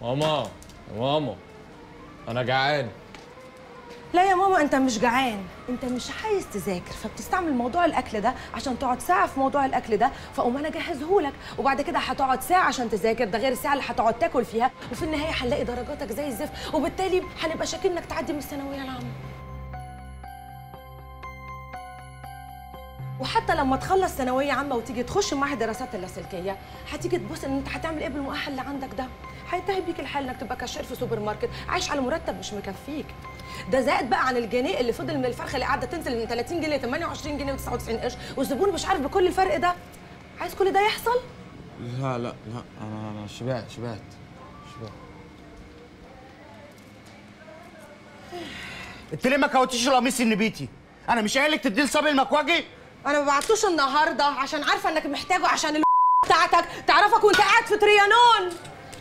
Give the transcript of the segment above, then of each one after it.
ماما يا ماما انا جعان لا يا ماما انت مش جعان انت مش عايز تذاكر فبتستعمل موضوع الاكل ده عشان تقعد ساعه في موضوع الاكل ده فاقوم انا اجهزهولك وبعد كده هتقعد ساعه عشان تذاكر ده غير الساعه اللي هتقعد تاكل فيها وفي النهايه هنلاقي درجاتك زي الزفت وبالتالي هنبقى شاكين انك تعدي من الثانويه العامه وحتى لما تخلص ثانويه عامه وتيجي تخش معهد دراسات اللاسلكيه هتيجي تبص ان انت هتعمل ايه بالمؤهل اللي عندك ده هينتهي بيك الحال انك تبقى كاشير في سوبر ماركت عايش على مرتب مش مكفيك ده زائد بقى عن الجنيه اللي فضل من الفرخه اللي قاعده تنزل من 30 جنيه ل 28 جنيه و99 قرش والزبون مش عارف بكل الفرق ده عايز كل ده يحصل لا لا لا انا انا شبعت شبعت شبعت انت ليه ما كوتيش القميص النبيتي انا مش قايل لك تديه لصبي المكواجي انا ما بعتوش النهارده عشان عارفه انك محتاجه عشان ال بتاعتك تعرفك وانت قاعد في تريانون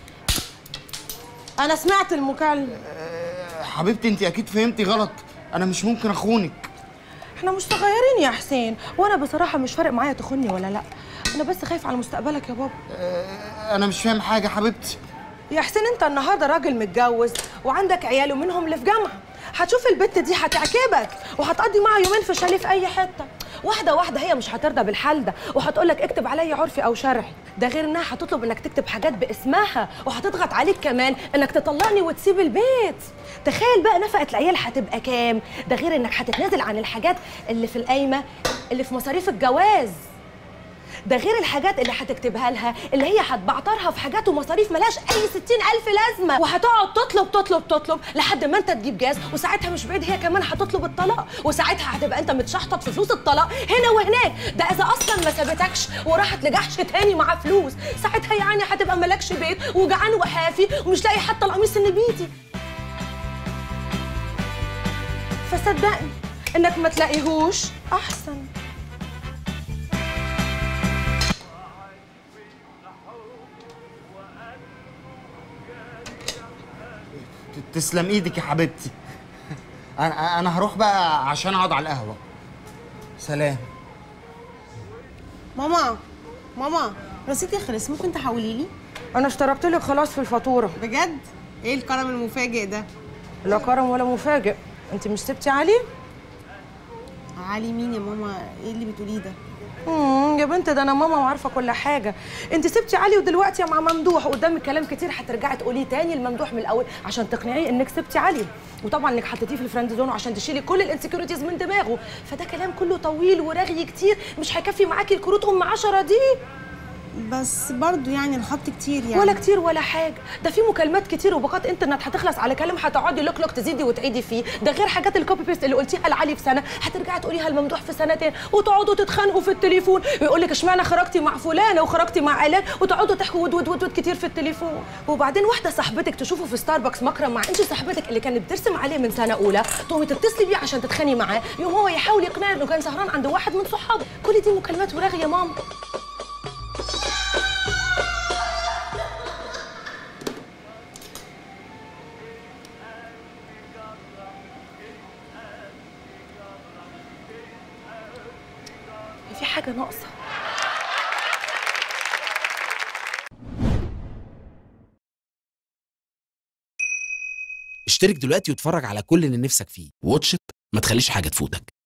انا سمعت المكالمه حبيبتي انت اكيد فهمتي غلط انا مش ممكن اخونك احنا مش صغيرين يا حسين وانا بصراحه مش فارق معايا تخوني ولا لا انا بس خايف على مستقبلك يا بابا انا مش فاهم حاجه حبيبتي يا حسين انت النهارده راجل متجوز وعندك عيال ومنهم اللي في جامعه هتشوف البت دي هتعجبك وهتقضي معاها يومين في شاليه في اي حته واحده واحده هي مش هترضى بالحال ده وهتقول لك اكتب عليا عرفي او شرعي ده غير انها هتطلب انك تكتب حاجات باسمها وهتضغط عليك كمان انك تطلعني وتسيب البيت تخيل بقى نفقه العيال هتبقى كام ده غير انك هتتنازل عن الحاجات اللي في القايمه اللي في مصاريف الجواز ده غير الحاجات اللي هتكتبها لها اللي هي هتبعترها في حاجات ومصاريف ملهاش اي ستين الف لازمه وهتقعد تطلب تطلب تطلب لحد ما انت تجيب جاز وساعتها مش بعيد هي كمان هتطلب الطلاق وساعتها هتبقى انت متشحطط في فلوس الطلاق هنا وهناك ده اذا اصلا ما سابتكش وراحت لجحش تاني معاه فلوس ساعتها يعني هتبقى مالكش بيت وجعان وحافي ومش لاقي حتى القميص النبيتي فصدقني انك ما تلاقيهوش احسن ت- تسلم ايدك يا حبيبتي انا انا هروح بقى عشان اقعد على القهوه سلام ماما ماما رصيدي خلص ممكن تحولي لي انا اشتركت لك خلاص في الفاتوره بجد ايه الكرم المفاجئ ده لا كرم ولا مفاجئ انت مش سبتي علي علي مين يا ماما ايه اللي بتقوليه ده امم يا بنت ده انا ماما وعارفه كل حاجه انت سبتي علي ودلوقتي يا مع ممدوح قدامك كلام كتير هترجعي تقوليه تاني لممدوح من الاول عشان تقنعيه انك سبتي علي وطبعا انك حطيتيه في الفريند زون عشان تشيلي كل الانسكيورتيز من دماغه فده كلام كله طويل ورغي كتير مش هيكفي معاكي الكروت ام عشرة دي بس برضو يعني الخط كتير يعني ولا كتير ولا حاجه ده في مكالمات كتير وباقات انترنت هتخلص على كلام هتقعدي لوك لوك تزيدي وتعيدي فيه ده غير حاجات الكوبي بيست اللي قلتيها لعلي في سنه هترجعي تقوليها لممدوح في سنتين وتقعدوا تتخانقوا في التليفون ويقول لك اشمعنى خرجتي مع فلانه وخرجتي مع علان وتقعدوا تحكوا ود ود ود ود كتير في التليفون وبعدين واحده صاحبتك تشوفه في ستاربكس مكرم مع انت صاحبتك اللي كانت بترسم عليه من سنه اولى تقومي تتصلي بيه عشان تتخانقي معاه يوم هو يحاول يقنعك انه كان سهران عند واحد من صحابه كل دي مكالمات ورغي يا ماما في حاجه ناقصه اشترك دلوقتي واتفرج على كل اللي نفسك فيه واتش إت، ما تخليش حاجة تفوتك